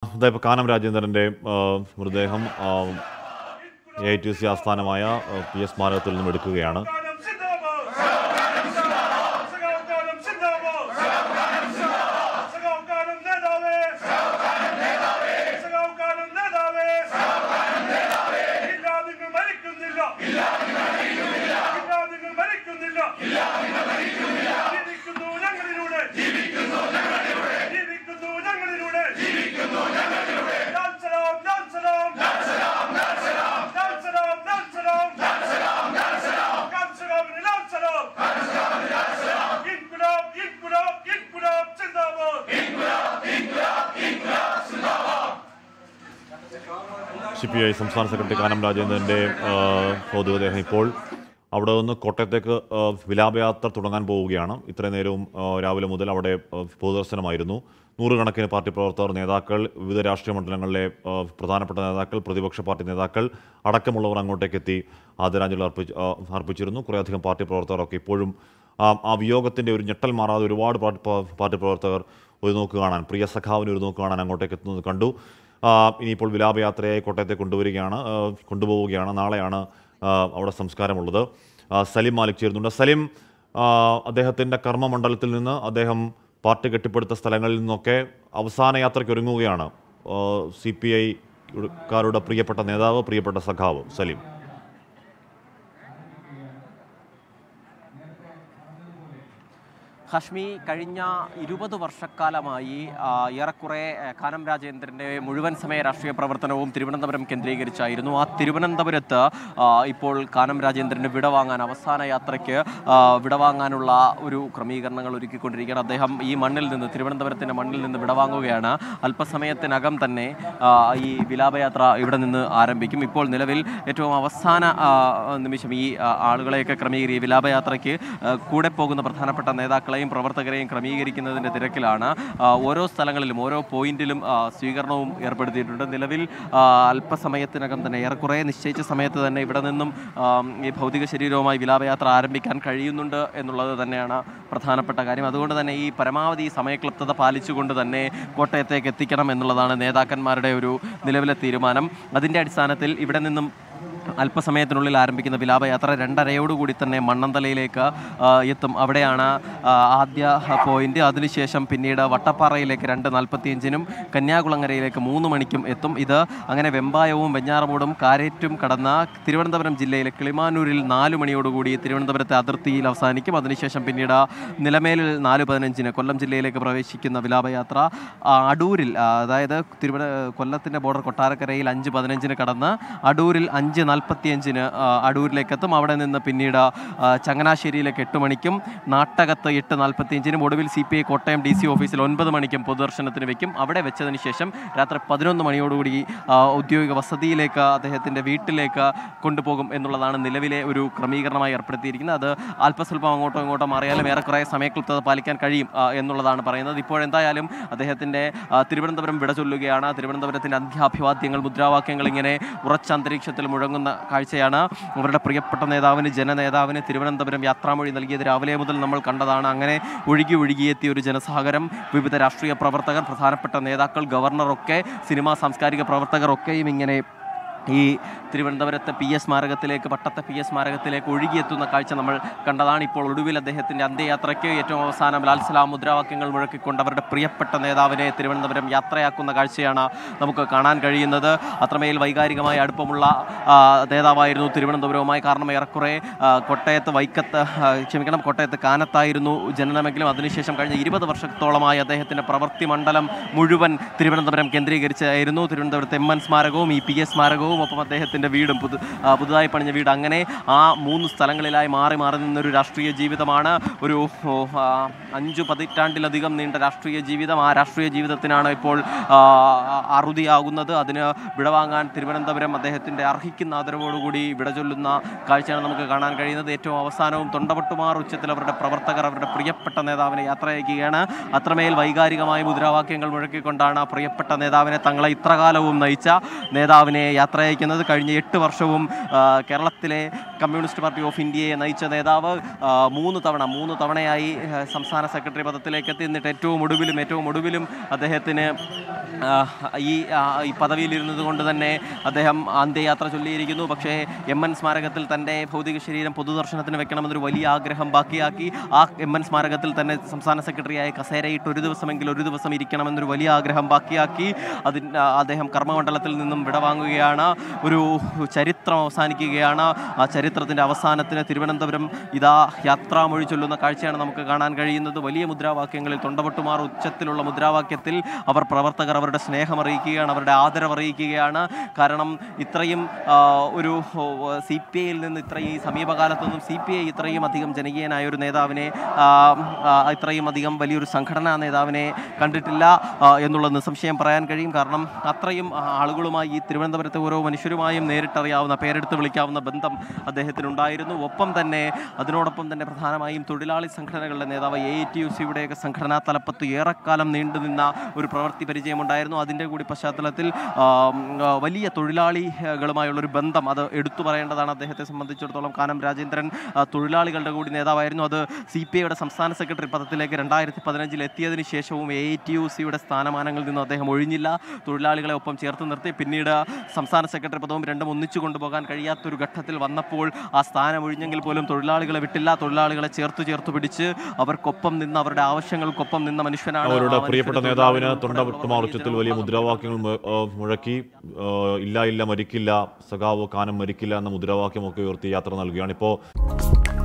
ഇതാ ഇപ്പോൾ കാനം രാജേന്ദ്രൻ്റെ ആ, മൃതദേഹം എ ഐ ടി സി ആസ്ഥാനമായ ആ, പി എസ് സ്മാരകത്തിൽ നിന്നും എടുക്കുകയാണ് İnkılap, inkılap, inkılap, zindabad. C P I സംസ്ഥാന സെക്രട്ടറി കാനം രാജേന്ദ്രൻ്റെ ആ, ഭൗതികദേഹം ഇപ്പോൾ അവിടെ നിന്ന് കോട്ടയത്തേക്ക് ആ, വിലാപയാത്ര തുടങ്ങാൻ പോവുകയാണ് ഇത്രയും നേരവും ആ, രാവിലെ മുതൽ അവിടെ ആ, പൊതുദർശനമായിരുന്നു നൂറുകണക്കിന് പാർട്ടി പ്രവർത്തകർ നേതാക്കൾ വിവിധ രാഷ്ട്രീയ മണ്ഡലങ്ങളിലെ ആ, പ്രധാനപ്പെട്ട നേതാക്കൾ പ്രതിപക്ഷ പാർട്ടി നേതാക്കൾ അടക്കമുള്ളവർ അങ്ങോട്ടേക്ക് എത്തി ആദരാഞ്ജലി അർപ്പിച്ച് ആ, അർപ്പിച്ചിരുന്നു കുറേയധികം പാർട്ടി പ്രവർത്തകരൊക്കെ ഇപ്പോഴും ആ ആ വിയോഗത്തിൻ്റെ ഒരു ഞെട്ടൽ മാറാതെ ഒരുപാട് പാർട്ടി പാർട്ടി പ്രവർത്തകർ ഒരു നോക്ക് കാണാൻ പ്രിയ സഖാവിന് ഒരു നോക്ക് കാണാൻ അങ്ങോട്ടേക്ക് എത്തുന്നത് കണ്ടു ആ, ഇനിയിപ്പോൾ വിലാപയാത്രയായി കോട്ടയത്തെ കൊണ്ടുവരികയാണ് ആ, കൊണ്ടുപോവുകയാണ് നാളെയാണ് ആ, അവിടെ സംസ്കാരമുള്ളത് ആ, സലിം മാലിക് ചേരുന്നുണ്ട് സലിം ആ, അദ്ദേഹത്തിൻ്റെ കർമ്മമണ്ഡലത്തിൽ നിന്ന് അദ്ദേഹം പാർട്ടി കെട്ടിപ്പടുത്ത സ്ഥലങ്ങളിൽ നിന്നൊക്കെ അവസാന യാത്രയ്ക്ക് ഒരുങ്ങുകയാണ് സി പി ഐക്കാരുടെ പ്രിയപ്പെട്ട നേതാവ് പ്രിയപ്പെട്ട സഖാവ് സലിം ഹഷ്മി കഴിഞ്ഞ ഇരുപത് വർഷക്കാലമായി ആ, ഏറെക്കുറെ ആ, കാനം രാജേന്ദ്രൻ്റെ മുഴുവൻ സമയ രാഷ്ട്രീയ പ്രവർത്തനവും തിരുവനന്തപുരം കേന്ദ്രീകരിച്ചായിരുന്നു ആ തിരുവനന്തപുരത്ത് ആ, ഇപ്പോൾ കാനം രാജേന്ദ്രന് വിടവാങ്ങാൻ അവസാന യാത്രയ്ക്ക് ആ, വിടവാങ്ങാനുള്ള ഒരു ക്രമീകരണങ്ങൾ ഒരുക്കിക്കൊണ്ടിരിക്കുകയാണ് അദ്ദേഹം ഈ മണ്ണിൽ നിന്ന് തിരുവനന്തപുരത്തിൻ്റെ മണ്ണിൽ നിന്ന് വിടവാങ്ങുകയാണ് അല്പസമയത്തിനകം തന്നെ ആ, ഈ വിലാപയാത്ര ഇവിടെ നിന്ന് ആരംഭിക്കും ഇപ്പോൾ നിലവിൽ ഏറ്റവും അവസാന ആ, നിമിഷം ഈ ആ, ആളുകളെയൊക്കെ ക്രമീകരി ഈ വിലാപയാത്രയ്ക്ക് ആ, കൂടെ പോകുന്ന പ്രധാനപ്പെട്ട നേതാക്കളെയും പ്രവർത്തകരെയും ക്രമീകരിക്കുന്നതിൻ്റെ തിരക്കിലാണ് ആ, ഓരോ സ്ഥലങ്ങളിലും ഓരോ പോയിന്റിലും ആ, സ്വീകരണവും ഏർപ്പെടുത്തിയിട്ടുണ്ട് നിലവിൽ ആ, അല്പസമയത്തിനകം തന്നെ ഏറെക്കുറെ നിശ്ചയിച്ച സമയത്ത് തന്നെ ഇവിടെ നിന്നും ആ, ഈ ഭൗതിക ശരീരവുമായി വിലാപയാത്ര ആരംഭിക്കാൻ കഴിയുന്നുണ്ട് എന്നുള്ളത് തന്നെയാണ് പ്രധാനപ്പെട്ട കാര്യം അതുകൊണ്ട് തന്നെ ഈ പരമാവധി സമയക്ലപ്തത പാലിച്ചുകൊണ്ട് തന്നെ കോട്ടയത്തേക്ക് എത്തിക്കണം എന്നുള്ളതാണ് നേതാക്കന്മാരുടെ ഒരു നിലവിലെ തീരുമാനം അതിൻ്റെ അടിസ്ഥാനത്തിൽ ഇവിടെ നിന്നും അല്പസമയത്തിനുള്ളിൽ ആരംഭിക്കുന്ന വിലാപയാത്ര രണ്ടരയോടുകൂടി തന്നെ മണ്ണന്തലയിലേക്ക് ആ, എത്തും അവിടെയാണ് ആ, ആദ്യ പോയിന്റ് അതിനുശേഷം പിന്നീട് വട്ടപ്പാറയിലേക്ക് രണ്ട് നാൽപ്പത്തിയഞ്ചിനും കന്യാകുളങ്ങരയിലേക്ക് മൂന്ന് മണിക്കും എത്തും ഇത് അങ്ങനെ വെമ്പായവും വെഞ്ഞാറമൂടും കാരേറ്റും കടന്ന തിരുവനന്തപുരം ജില്ലയിലെ കിളിമാനൂരിൽ നാല് മണിയോടുകൂടി തിരുവനന്തപുരത്തെ അതിർത്തിയിൽ അവസാനിക്കും അതിനുശേഷം പിന്നീട് നിലമേലിൽ നാല് പതിനഞ്ചിന് കൊല്ലം ജില്ലയിലേക്ക് പ്രവേശിക്കുന്ന വിലാപയാത്ര ആ, അടൂരിൽ ആ, അതായത് തിരുവന കൊല്ലത്തിൻ്റെ ബോർഡർ കൊട്ടാരക്കരയിൽ അഞ്ച് പതിനഞ്ചിന് കടന്ന് അടൂരിൽ അഞ്ച് നാൽപ്പത്തിയഞ്ചിന് അടൂരിലേക്ക് എത്തും അവിടെ നിന്ന് പിന്നീട് ആ, ചങ്ങനാശ്ശേരിയിലേക്ക് എട്ട് മണിക്കും നാട്ടകത്ത് എട്ട് നാൽപ്പത്തിയഞ്ചിനും ഒടുവിൽ C P I Kottayam D C ഓഫീസിൽ ഒൻപത് മണിക്കും പൊതുദർശനത്തിന് വെക്കും അവിടെ വെച്ചതിന് ശേഷം രാത്രി പതിനൊന്ന് മണിയോടുകൂടി ആ, ഔദ്യോഗിക വസതിയിലേക്ക് അദ്ദേഹത്തിൻ്റെ വീട്ടിലേക്ക് കൊണ്ടുപോകും എന്നുള്ളതാണ് നിലവിലെ ഒരു ക്രമീകരണമായി ഏർപ്പെടുത്തിയിരിക്കുന്നത് അത് അല്പസ്വല്പം അങ്ങോട്ടോ ഇങ്ങോട്ടോ മാറിയാലും ഏറെക്കുറെ സമയക്ലിപ്തത പാലിക്കാൻ കഴിയും ആ, എന്നുള്ളതാണ് പറയുന്നത് ഇപ്പോഴെന്തായാലും അദ്ദേഹത്തിൻ്റെ ആ, തിരുവനന്തപുരം വിട ചൊല്ലുകയാണ് തിരുവനന്തപുരത്തിൻ്റെ അന്ത്യാഭിവാദ്യങ്ങൾ മുദ്രാവാക്യങ്ങൾ ഇങ്ങനെ ഉറച്ച അന്തരീക്ഷത്തിൽ മുഴങ്ങുന്ന കാഴ്ചയാണ് അവരുടെ പ്രിയപ്പെട്ട നേതാവിന് ജനനേതാവിന് തിരുവനന്തപുരം യാത്രാമൊഴി നൽകിയത് രാവിലെ മുതൽ നമ്മൾ കണ്ടതാണ് അങ്ങനെ ഒഴുകി ഒഴുകിയെത്തിയ ഒരു ജനസാഗരം വിവിധ രാഷ്ട്രീയ പ്രവർത്തകർ പ്രധാനപ്പെട്ട നേതാക്കൾ ഗവർണറൊക്കെ സിനിമാ സാംസ്കാരിക പ്രവർത്തകരൊക്കെയും ഇങ്ങനെ ഈ തിരുവനന്തപുരത്തെ പി എസ് സ്മാരകത്തിലേക്ക് പട്ടത്തെ പി എസ് സ്മാരകത്തിലേക്ക് ഒഴുകിയെത്തുന്ന കാഴ്ച നമ്മൾ കണ്ടതാണ് ഇപ്പോൾ ഒടുവിൽ അദ്ദേഹത്തിൻ്റെ അന്ത്യയാത്രയ്ക്ക് ഏറ്റവും അവസാനം ലാൽ സലാം മുദ്രാവാക്യങ്ങൾ മുഴക്കിക്കൊണ്ട് അവരുടെ പ്രിയപ്പെട്ട നേതാവിനെ തിരുവനന്തപുരം യാത്രയാക്കുന്ന കാഴ്ചയാണ് നമുക്ക് കാണാൻ കഴിയുന്നത് അത്രമേൽ വൈകാരികമായ അടുപ്പമുള്ള ആ, നേതാവായിരുന്നു തിരുവനന്തപുരവുമായി കാരണം ഏറെക്കുറെ ആ, കോട്ടയത്ത് വൈക്കത്ത് ആ, ക്ഷമിക്കണം കോട്ടയത്ത് കാനത്തായിരുന്നു ജനനമെങ്കിലും അതിനുശേഷം കഴിഞ്ഞ ഇരുപത് വർഷത്തോളമായി അദ്ദേഹത്തിൻ്റെ പ്രവൃത്തി മണ്ഡലം മുഴുവൻ തിരുവനന്തപുരം കേന്ദ്രീകരിച്ചായിരുന്നു തിരുവനന്തപുരത്ത് എം എൻ സ്മാരകവും ഈ പി എസ് സ്മാരകവും ഒപ്പം അദ്ദേഹത്തിൻ്റെ വീടും പുതു ആ, പുതുതായി പണിഞ്ഞ വീട് അങ്ങനെ ആ മൂന്ന് സ്ഥലങ്ങളിലായി മാറി മാറി നിന്നൊരു രാഷ്ട്രീയ ജീവിതമാണ് ഒരു ഓ, ആ, അഞ്ചു പതിറ്റാണ്ടിലധികം നീണ്ട രാഷ്ട്രീയ ജീവിതം ആ രാഷ്ട്രീയ ജീവിതത്തിനാണ് ഇപ്പോൾ ആ, അറുതിയാകുന്നത് അതിന് വിടവാങ്ങാൻ തിരുവനന്തപുരം അദ്ദേഹത്തിൻ്റെ അർഹിക്കുന്ന ആദരവോടുകൂടി വിട ചൊല്ലുന്ന കാഴ്ചയാണ് നമുക്ക് കാണാൻ കഴിയുന്നത് ഏറ്റവും അവസാനവും തൊണ്ടപൊട്ടുമാർ ഉച്ചത്തിൽ അവരുടെ പ്രവർത്തകർ അവരുടെ പ്രിയപ്പെട്ട നേതാവിനെ യാത്രയക്കുകയാണ് അത്രമേൽ വൈകാരികമായ മുദ്രാവാക്യങ്ങൾ മുഴക്കിക്കൊണ്ടാണ് ആ പ്രിയപ്പെട്ട നേതാവിനെ തങ്ങളെ ഇത്രകാലവും നയിച്ച നേതാവിനെ യാത്ര യാത്ര അയക്കുന്നത് കഴിഞ്ഞ എട്ട് വർഷവും ആ, കേരളത്തിലെ കമ്മ്യൂണിസ്റ്റ് പാർട്ടി ഓഫ് ഇന്ത്യയെ നയിച്ച നേതാവ് ആ, മൂന്ന് തവണ മൂന്ന് തവണയായി ആ, സംസ്ഥാന സെക്രട്ടറി പദത്തിലേക്ക് എത്തി എന്നിട്ട് ഏറ്റവും ഒടുവിലും ഏറ്റവും ഒടുവിലും അദ്ദേഹത്തിന് ആ, ഈ ആ, ഈ പദവിയിലിരുന്നത് കൊണ്ട് തന്നെ അദ്ദേഹം അന്ത്യയാത്ര ചൊല്ലിയിരിക്കുന്നു പക്ഷേ എം എൻ സ്മാരകത്തിൽ തൻ്റെ ഭൗതിക ശരീരം പൊതുദർശനത്തിന് വെക്കണമെന്നൊരു വലിയ ആഗ്രഹം ബാക്കിയാക്കി ആ എം എൻ സ്മാരകത്തിൽ തന്നെ സംസ്ഥാന സെക്രട്ടറിയായ കസേരയിട്ട് ഒരു ദിവസമെങ്കിലും ഒരു ദിവസം ഇരിക്കണമെന്നൊരു വലിയ ആഗ്രഹം ബാക്കിയാക്കി അതിന് ആ, അദ്ദേഹം കർമ്മമണ്ഡലത്തിൽ നിന്നും വിടവാങ്ങുകയാണ് ഒരു ചരിത്രം അവസാനിക്കുകയാണ് ആ ചരിത്രത്തിൻ്റെ അവസാനത്തിന് തിരുവനന്തപുരം ഇതാ യാത്രാമൊഴി ചൊല്ലുന്ന കാഴ്ചയാണ് നമുക്ക് കാണാൻ കഴിയുന്നത് വലിയ മുദ്രാവാക്യങ്ങളിൽ തൊണ്ടപൊട്ടുമാർ ഉച്ചത്തിലുള്ള മുദ്രാവാക്യത്തിൽ അവർ പ്രവർത്തകർ അവരുടെ സ്നേഹം അറിയിക്കുകയാണ് അവരുടെ ആദരവ് അറിയിക്കുകയാണ് കാരണം ഇത്രയും ആ, ഒരു സി പി ഐയിൽ നിന്ന് ഇത്രയും ഈ സമീപകാലത്തൊന്നും സി പി ഐ ഇത്രയും അധികം ജനകീയനായ ഒരു നേതാവിനെ ആ, ആ, ഇത്രയും അധികം വലിയൊരു സംഘടനാ നേതാവിനെ കണ്ടിട്ടില്ല ആ, എന്നുള്ളത് നിസ്സംശയം പറയാൻ കഴിയും കാരണം അത്രയും ആ, ആളുകളുമായി ഈ തിരുവനന്തപുരത്തെ ഓരോ മനുഷ്യരുമായും നേരിട്ടറിയാവുന്ന പേരെടുത്ത് വിളിക്കാവുന്ന ബന്ധം അദ്ദേഹത്തിനുണ്ടായിരുന്നു ഒപ്പം തന്നെ അതിനോടൊപ്പം തന്നെ പ്രധാനമായും തൊഴിലാളി സംഘടനകളുടെ നേതാവ് എ ടി യു സിയുടെയൊക്കെ സംഘടനാ തലപ്പത്ത് ഏറെക്കാലം നീണ്ടുനിന്ന ഒരു പ്രവൃത്തി പരിചയമുണ്ടായിരുന്നു അതിൻ്റെ കൂടി പശ്ചാത്തലത്തിൽ ആ, ഉം, ആ, വലിയ തൊഴിലാളികളുമായുള്ള ഒരു ബന്ധം അത് എടുത്തു പറയേണ്ടതാണ് അദ്ദേഹത്തെ സംബന്ധിച്ചിടത്തോളം കാനം രാജേന്ദ്രൻ ആ, തൊഴിലാളികളുടെ കൂടി നേതാവായിരുന്നു അത് സി പി ഐയുടെ സംസ്ഥാന സെക്രട്ടറി പദത്തിലേക്ക് രണ്ടായിരത്തി പതിനഞ്ചിൽ എത്തിയതിനു ശേഷവും എ ടി യു സിയുടെ സ്ഥാനമാനങ്ങളിൽ നിന്നും അദ്ദേഹം ഒഴിഞ്ഞില്ല തൊഴിലാളികളെ ഒപ്പം ചേർത്ത് നിർത്തി പിന്നീട് സംസ്ഥാന സെക്രട്ടറി പദവും രണ്ടും ഒന്നിച്ചു കൊണ്ടുപോകാൻ കഴിയാത്തൊരു ഘട്ടത്തിൽ വന്നപ്പോൾ ആ സ്ഥാനം ഒഴിഞ്ഞെങ്കിൽ പോലും തൊഴിലാളികളെ വിട്ടില്ല തൊഴിലാളികളെ ചേർത്ത് ചേർത്ത് പിടിച്ച് അവർക്കൊപ്പം നിന്ന് അവരുടെ ആവശ്യങ്ങൾക്കൊപ്പം നിന്ന മനുഷ്യനാണ് അവരുടെ ആ പ്രിയപ്പെട്ട മനുഷ്യന് നേതാവിന് തൊഴിലാളികൾ തൊണ്ടപൊട്ടുമാർ ഉച്ചത്തിൽ വലിയ മുദ്രാവാക്യങ്ങൾ മു- ആ, മുഴക്കി ആ, ഇല്ല ഇല്ല മരിക്കില്ല സഖാവ് കാനം മരിക്കില്ല എന്ന മുദ്രാവാക്യമൊക്കെ ഉയർത്തി യാത്ര നൽകുകയാണ് ഇപ്പോൾ